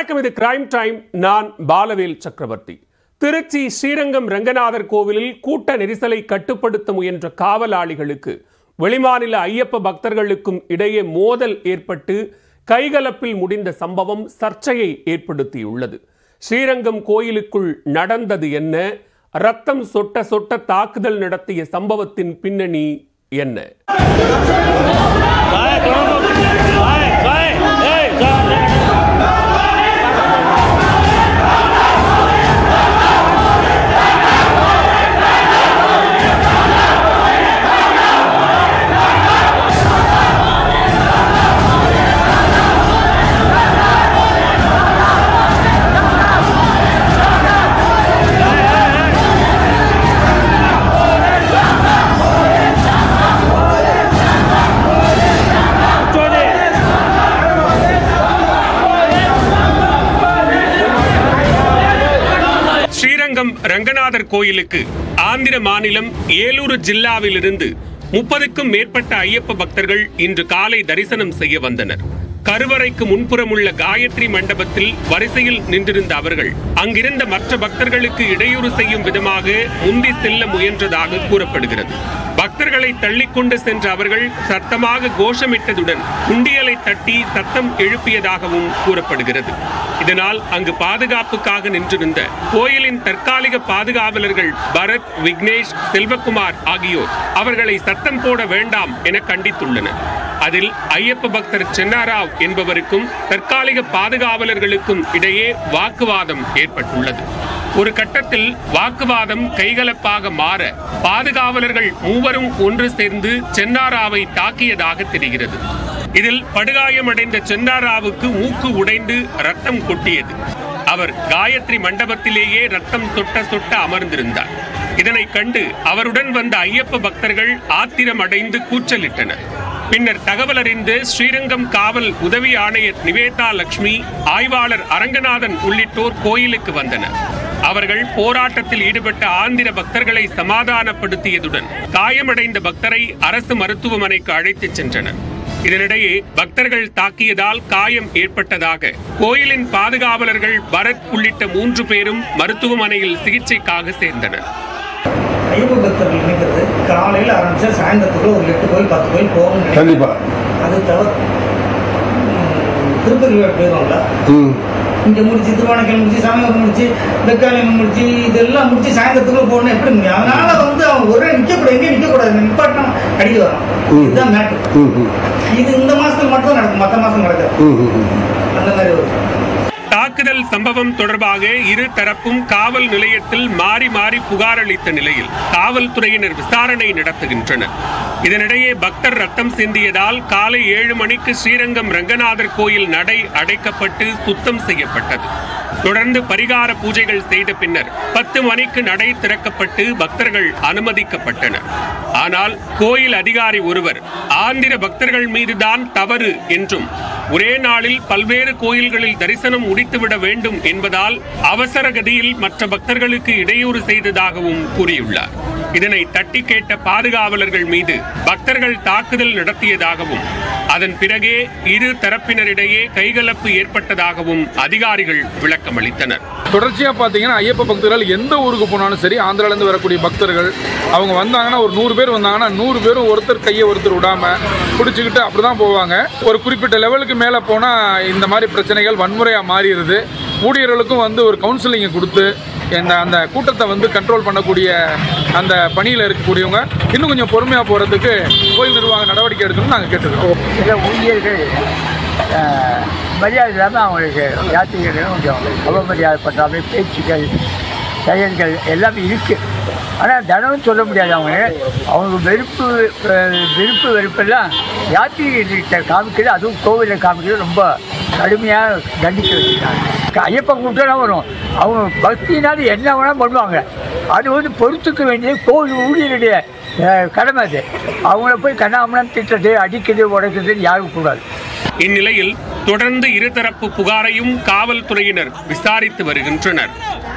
வணக்கம் இது crime time நான் பாலவேல் சக்கரவர்த்தி திருச்சி ஸ்ரீரங்கம் ரங்கநாதர் கோவிலில் கூட்ட நெரிசலை கட்டுப்படுத்த முயன்ற காவலாளிகளுக்கு வெளிமாநில ஐயப்ப பக்தர்களுக்கும் இடையே மோதல் ஏற்பட்டு கைகலப்பில் முடிந்த சம்பவம் சர்ச்சையை ஏற்படுத்தியுள்ளது ஸ்ரீரங்கம் கோயிலுக்குள் நடந்தது என்ன ரத்தம் சொட்ட சொட்ட தாக்குதல் நடத்திய சம்பவத்தின் பின்னணி என்ன Vai, vai, vai, ei, vai. Johnny. Srirangam Ranganathar கோயிலுக்கு ஆந்திர மாநிலம் ஏலூரு ஜில்லாவிலிருந்து முப்பதுக்கும் மேற்பட்ட ஐயப்ப பக்தர்கள் இன்று காலை தரிசனம் செய்ய வந்தனர் கருவறைக்கு முன்புறமுள்ள காயத்ரி மண்டபத்தில் வரிசையில் நின்றிருந்த அவர்கள் அங்கிருந்த மற்ற பக்தர்களுக்கு இடையூறு செய்யும் விதமாக முந்தி செல்ல முயன்றதாக கூறப்படுகிறது பக்தர்களை தள்ளிக்கொண்டு சென்ற அவர்கள் சத்தமாக கோஷமிட்டதுடன் குண்டியலை தட்டி சத்தம் எழுப்பியதாகவும் கூறப்படுகிறது இதனால் அங்கு பாதுகாப்புக்காக நின்றிருந்த கோயிலின் தற்காலிக பாதுகாவலர்கள் பரத் விக்னேஷ் செல்வகுமார் ஆகியோர் அவர்களை சத்தம் போட வேண்டாம் என கண்டித்துள்ளனர் அதில் ஐயப்ப பக்தர் சென்னாராவ் என்பவருக்கும் தற்காலிக பாதுகாவலர்களுக்கும் இடையே வாக்குவாதம் ஏற்பட்டுள்ளது ஒரு கட்டத்தில் வாக்குவாதம் கைகலப்பாக மாற பாதுகாவலர்கள் மூவரும் ஒன்று சேர்ந்து சென்னாராவை தாக்கியதாக தெரிகிறது இதில் படுகாயமடைந்த சென்னாராவுக்கு மூக்கு உடைந்து ரத்தம் கொட்டியது அவர் காயத்ரி மண்டபத்திலேயே ரத்தம் சொட்ட சொட்ட அமர்ந்திருந்தார் இதனை கண்டு அவருடன் வந்த ஐயப்ப பக்தர்கள் ஆத்திரம் அடைந்து கூச்சலிட்டனர் பின்னர் தகவல் அறிந்து ஸ்ரீரங்கம் காவல் உதவி ஆணையர் நிவேதா லட்சுமி ஆய்வாளர் அரங்கநாதன் உள்ளிட்டோர் கோயிலுக்கு வந்தனர் அவர்கள் போராட்டத்தில் ஈடுபட்ட ஆந்திர பக்தர்களை சமாதானப்படுத்தியதுடன் காயமடைந்த பக்தரை அரசு மருத்துவமனைக்கு அழைத்துச் சென்றனர் இதனிடையே பக்தர்கள் தாக்கியதால் காயம் ஏற்பட்டதாக கோயிலின் பாதுகாவலர்கள் பரத் உள்ளிட்ட மூன்று பேரும் மருத்துவமனையில் சிகிச்சைக்காக சேர்ந்தனர் ஐயப்ப பக்தர்கள் நினைக்கிறது காலையில் ஆரம்பிச்சா சாயந்தரத்துக்குள்ள ஒரு எட்டு கோயில் பத்து கோயில் போகணும் கண்டிப்பா அது தவிர ம், திருப்பதி போயிடும்ல ம் இங்கே முடிச்சு திருவானைக்கல் முடிச்சு சாமியார் முடிச்சு வெக்காலயம் முடிச்சு இதெல்லாம் முடிச்சு சாயந்தரத்துக்குள்ள போகணும் எப்படி முடியும் அதனால வந்து அவன் ஒரே நிற்கக்கூடாது எங்கேயும் நிற்கக்கூடாது நிப்பாட்டினா அடிக்க வரான் ம். இதுதான் மேட்ரு ம் ம் இது இந்த மாசத்துல மட்டும் நடக்கும் மற்ற மாசம் நடக்காது ம் ம் ம் அந்த மாதிரி ஒரு தாக்குதல் சம்பவம் தொடர்பாக இரு தரப்பும் காவல் நிலையத்தில் மாறி மாறி புகார் அளித்த நிலையில் காவல்துறையினர் விசாரணை நடத்துகின்றனர் இதனிடையே பக்தர் ரத்தம் சிந்தியதால் காலை ஏழு மணிக்கு ஸ்ரீரங்கம் ரங்கநாதர் கோயில் நடை அடைக்கப்பட்டு சுத்தம் செய்யப்பட்டது தொடர்ந்து பரிகார பூஜைகள் செய்த பின்னர் பத்து மணிக்கு நடை திறக்கப்பட்டு பக்தர்கள் அனுமதிக்கப்பட்டனர் ஆனால் கோயில் அதிகாரி ஒருவர் ஆந்திர பக்தர்கள் மீதுதான் தவறு என்றும் ஒரே நாளில் பல்வேறு கோயில்களில் தரிசனம் முடித்துவிட வேண்டும் என்பதால் அவசர கதியில் மற்ற பக்தர்களுக்கு இடையூறு செய்ததாகவும் கூறியுள்ளார் இதனை தட்டி கேட்ட பாதுகாவலர்கள் மீது பக்தர்கள் தாக்குதல் நடத்தியதாகவும் அதன் பிறகே இரு தரப்பினரிடையே கைகலப்பு ஏற்பட்டதாகவும் அதிகாரிகள் விளக்கமளித்தனர் தொடர்ச்சியா பாத்தீங்கன்னா ஐயப்ப பக்தர்கள் எந்த ஊருக்கு போனாலும் சரி ஆந்திரால இருந்து வரக்கூடிய பக்தர்கள் அவங்க வந்தாங்கன்னா ஒரு நூறு பேர் வந்தாங்கன்னா நூறு பேரும் ஒருத்தர் கையை ஒருத்தர் விடாம பிடிச்சிக்கிட்டு அப்படிதான் போவாங்க ஒரு குறிப்பிட்ட லெவலுக்கு மேல போனா இந்த மாதிரி பிரச்சனைகள் வன்முறையா மாறிடுது ஊழியர்களுக்கும் வந்து ஒரு கவுன்சிலிங்கை கொடுத்து இந்த அந்த கூட்டத்தை வந்து கண்ட்ரோல் பண்ணக்கூடிய அந்த பணியில் இருக்கக்கூடியவங்க இன்னும் கொஞ்சம் பொறுமையாக போகிறதுக்கு கோயில் நிர்வாகம் நடவடிக்கை எடுக்கணும்னு நாங்கள் கேட்டுக்கிறோம் சில ஊழியர்கள் அஹ், மரியாதை இல்லாமல் அவங்களுக்கு யாத்திரிகள் கொஞ்சம் அவமரியாதை பண்ணுறாங்க பேச்சுக்கள் செயல்கள் எல்லாமே இருக்குது ஆனால் தினமும் சொல்ல முடியாது அவங்க அவங்க வெறுப்பு அஹ், விருப்பு வெறுப்பெல்லாம் யாத்திரிகிட்ட காமிக்கிறது அதுவும் கோவிலில் காமிக்கிறது ரொம்ப கடுமையாக தண்டிக்க வச்சுருக்காங்க ஐயப்ப கூட்டம்லாம் வரும் அவங்க பக்தினால என்ன வேணால் பண்ணுவாங்க அது வந்து பொறுத்துக்க வேண்டியது கோவில் ஊழியருடைய அஹ், கடமை அது அவங்கள போய் கண்ணாமணம் திட்டுறது அடிக்கிறது உடைக்கிறது யாரும் கூடாது இந்நிலையில் தொடர்ந்து இருதரப்பு புகாரையும் காவல்துறையினர் விசாரித்து வருகின்றனர்